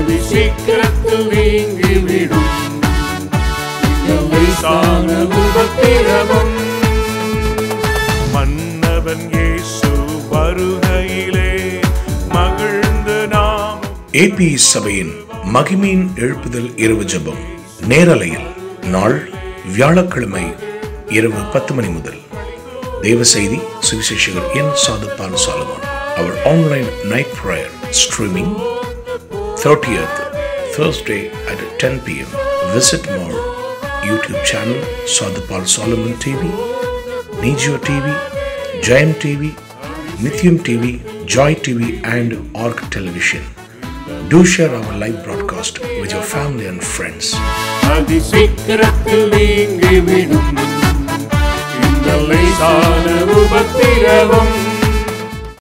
அது சீக்கிரத்தில் நீங்கிவிடும் இந்த லேசான உபத்திரவம் மன்னவன் இயேசு வருகையிலே மகிழ்ந்து நாம் ஏபி சபையின் மகிமையின் எழுப்புதல் இரவு ஜெபம் நேரலையில் நாள் வியாழக்கிழமை இரவு பத்து மணி முதல் தேவ செய்தி சுவிசேஷகர் என் சாதுப்பான் சாலமோன் அவர் online night prayer streaming 30th Thursday at 10 p.m. Visit more YouTube channel Sadhupal Solomon TV, Nijio TV, Giant TV, Mithium TV, Joy TV and Org Television. Do share our live broadcast with your family and friends. அது சீக்கிரத்தில் நீங்கிவிடும் இந்த லேசான உபத்திரவம்